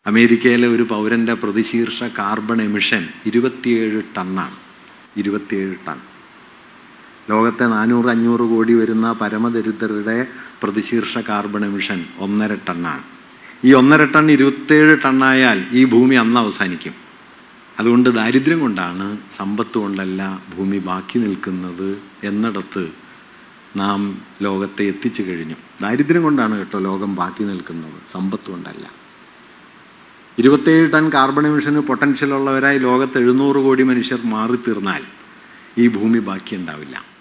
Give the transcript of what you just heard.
അമേരിക്കയിലെ ഒരു പൗരൻ്റെ പ്രതിശീർഷ carbon emission ഇരുപത്തിയേഴ് ടണ്ണാണ് ഇരുപത്തിയേഴ് ടൺ ലോകത്തെ നാനൂറ് അഞ്ഞൂറ് കോടി വരുന്ന പരമദരിദ്രരുടെ പ്രതിശീർഷ കാർബൺ എമിഷൻ ഒന്നര ടണ്ണാണ് ഈ ഒന്നര ടൺ ഇരുപത്തേഴ് ടണ്ണായാൽ ഈ ഭൂമി അന്ന് അവസാനിക്കും അതുകൊണ്ട് ദാരിദ്ര്യം കൊണ്ടാണ് സമ്പത്ത് കൊണ്ടല്ല ഭൂമി ബാക്കി നിൽക്കുന്നത് എന്നിടത്ത് നാം ലോകത്തെ എത്തിച്ചു കഴിഞ്ഞു ദാരിദ്ര്യം കൊണ്ടാണ് കേട്ടോ ലോകം ബാക്കി നിൽക്കുന്നത് സമ്പത്ത് കൊണ്ടല്ല ഇരുപത്തേഴ് ടൺ കാർബൺ എമിഷന് പൊട്ടൻഷ്യൽ ഉള്ളവരായി ലോകത്ത് എഴുന്നൂറ് കോടി മനുഷ്യർ മാറിത്തീർന്നാൽ ഈ ഭൂമി ബാക്കി ഉണ്ടാവില്ല